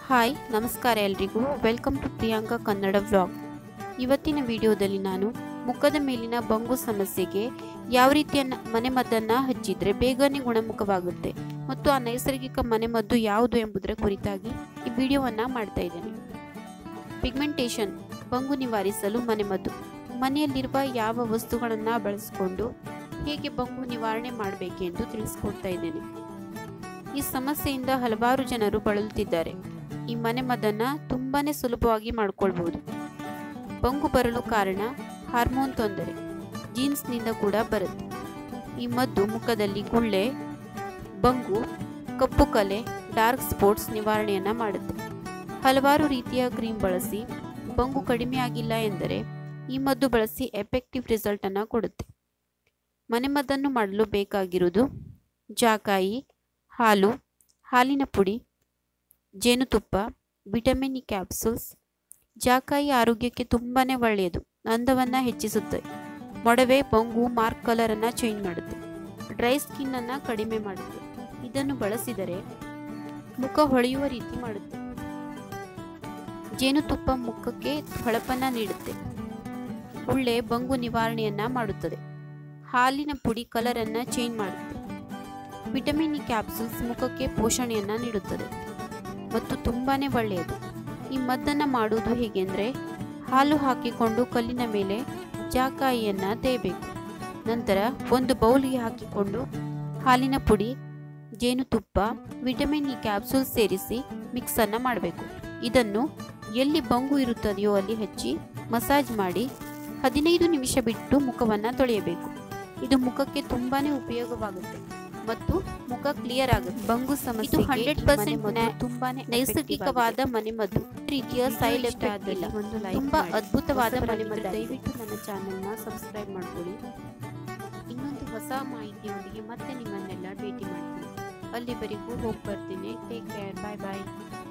Hi ನಮಸ್ಕಾರ ಎಲ್ರಿಗೂ welcome to Priyanka Kannada vlog ಇವತ್ತಿನ ವಿಡಿಯೋದಲ್ಲಿ ನಾನು ಮುಖದ ಮೇಲಿನ ಬಂಗು ಸಮಸ್ಯೆಗೆ ಯಾವ ರೀತಿಯ ನ- ಮನೆಮದ್ದನ್ನು ಹಚ್ಚಿದ್ರೆ ಬೇಗನೆ ಗುಣಮುಖವಾಗುತ್ತೆ ಮತ್ತು ಆ ನೈಸರ್ಗಿಕ ಮನೆಮದ್ದು ಯಾವುದು ಎಂಬುದರ ಕುರಿತಾಗಿ ಈ ವಿಡಿಯೋವನ್ನು ಮಾಡ್ತಾ ಇದ್ದೇನೆ ಪಿಗ್ಮೆಂಟೇಷನ್ ಬಂಗು ನಿವಾರಿಸಲು ಮನೆಮದ್ದು ಮನೆಯಲ್ಲಿರುವ ಯಾವ ವಸ್ತುಗಳನ್ನು ಬಳಸಿಕೊಂಡು ಹೇಗೆ ಬಂಗು ನಿವಾರಣೆ ಮಾಡಬೇಕೆಂದು ತಿಳಿಸ್ಕೊಡ್ತಾ ಇದ್ದೇನೆ ಈ ಸಮಸ್ಯೆಯಿಂದ ಹಲವಾರು ಜನರು ಬಳಲುತ್ತಿದ್ದಾರೆ ಈ ಮನೆಮದ್ದನ್ನ ತುಂಬಾನೇ ಸುಲಭವಾಗಿ ಮಾಡ್ಕೊಳ್ಬಹುದು ಬಂಗು ಬರಲು ಕಾರಣ ಹಾರ್ಮೋನ್ ತೊಂದರೆ ಜೀನ್ಸ್ನಿಂದ ಕೂಡ ಬರುತ್ತೆ ಈ ಮದ್ದು ಮುಖದಲ್ಲಿ ಗುಳ್ಳೆ ಬಂಗು ಕಪ್ಪು ಕಲೆ ಡಾರ್ಕ್ ಸ್ಪಾಟ್ಸ್ ನಿವಾರಣೆಯನ್ನ ಮಾಡುತ್ತೆ ಹಲವಾರು ರೀತಿಯ ಕ್ರೀಮ್ ಬಳಸಿ ಬಂಗು ಕಡಿಮೆ ಆಗಿಲ್ಲ ಎಂದರೆ ಈ ಮದ್ದು ಬಳಸಿ ಎಫೆಕ್ಟಿವ್ ರಿಸಲ್ಟ್ ಅನ್ನ ಕೊಡುತ್ತೆ ಮನೆಮದ್ದನ್ನು ಮಾಡಲು ಬೇಕಾಗಿರುವುದು ಜಾಕಾಯಿ ಹಾಲು ಹಾಲಿನ ಪುಡಿ ಜೇನುತುಪ್ಪ ವಿಟಮಿನ್ ಇ ಕ್ಯಾಪ್ಸೂಲ್ಸ್ ಜಾಕಾಯಿ ಆರೋಗ್ಯಕ್ಕೆ ತುಂಬಾ ಒಳ್ಳೆಯದು ಅಂದವನ್ನು ಹೆಚ್ಚಿಸುತ್ತೆ ಮೊಡವೆ ಬಂಗು ಮಾರ್ಕ್ ಕಲರನ್ನು ಚೇಂಜ್ ಮಾಡುತ್ತೆ ಡ್ರೈ ಸ್ಕಿನ್ನನ್ನು ಕಡಿಮೆ ಮಾಡುತ್ತೆ ಇದನ್ನು ಬಳಸಿದರೆ ಮುಖ ಹೊಳೆಯುವ ರೀತಿ ಮಾಡುತ್ತೆ ಜೇನುತುಪ್ಪ ಮುಖಕ್ಕೆ ಹೊಳಪನ್ನು ನೀಡುತ್ತೆ ಉಳ್ಳೆ ಬಂಗು ನಿವಾರಣೆಯನ್ನ ಮಾಡುತ್ತದೆ ಹಾಲಿನ ಪುಡಿ ಕಲರನ್ನು ಚೇಂಜ್ ಮಾಡುತ್ತೆ ವಿಟಮಿನ್ ಇ ಕ್ಯಾಪ್ಸೂಲ್ಸ್ ಮುಖಕ್ಕೆ ಪೋಷಣೆಯನ್ನ ನೀಡುತ್ತದೆ ಮತ್ತು ತುಂಬಾನೇ ಒಳ್ಳೆಯದು ಈ ಮದ್ದನ್ನು ಮಾಡುವುದು ಹೇಗೆಂದರೆ ಹಾಲು ಹಾಕಿಕೊಂಡು ಕಲ್ಲಿನ ಮೇಲೆ ಜಾಕಾಯಿಯನ್ನು ತೇಯಬೇಕು ನಂತರ ಒಂದು ಬೌಲಿಗೆ ಹಾಕಿಕೊಂಡು ಹಾಲಿನ ಪುಡಿ ಜೇನುತುಪ್ಪ ವಿಟಮಿನ್ ಇ ಕ್ಯಾಪ್ಸೂಲ್ ಸೇರಿಸಿ ಮಿಕ್ಸನ್ನು ಮಾಡಬೇಕು ಇದನ್ನು ಎಲ್ಲಿ ಬಂಗು ಇರುತ್ತದೆಯೋ ಅಲ್ಲಿ ಹಚ್ಚಿ ಮಸಾಜ್ ಮಾಡಿ ಹದಿನೈದು ನಿಮಿಷ ಬಿಟ್ಟು ಮುಖವನ್ನು ತೊಳೆಯಬೇಕು ಇದು ಮುಖಕ್ಕೆ ತುಂಬಾನೇ ಉಪಯೋಗವಾಗುತ್ತೆ ಮತ್ತು ಮುಖ ಕ್ಲಿಯರ್ ಆಗುತ್ತೆ ಬಂಗು ಸಮಸ್ಯೆ ಹಂಡ್ರೆಡ್ ಪರ್ಸೆಂಟ್ ತುಂಬಾನೇ ನೈಸರ್ಗಿಕವಾದ ಮನೆಮದ್ದು ರೀತಿಯ ಸೈಡ್ ಎಫೆಕ್ಟ್ ಇಲ್ಲ ಒಂದು ಲೈಕ್ ತುಂಬಾ ಮಾಡಿ. ಅದ್ಭುತವಾದ ಹೊಸಬರಾಗಿದ್ದರೆ ಮನೆಮದ್ದು ದಯವಿಟ್ಟು ನನ್ನ ಚಾನೆಲ್ನ ಸಬ್ಸ್ಕ್ರೈಬ್ ಮಾಡ್ಕೊಳ್ಳಿ ಇನ್ನೊಂದು ಹೊಸ ಮಾಹಿತಿಯೊಂದಿಗೆ ಮತ್ತೆ ನಿಮ್ಮನ್ನೆಲ್ಲ ಭೇಟಿ ಮಾಡ್ತೀನಿ ಅಲ್ಲಿವರೆಗೂ ಹೋಗಿ ಬರ್ತೀನಿ ಟೇಕ್ ಕೇರ್ ಬಾಯ್ ಬಾಯ್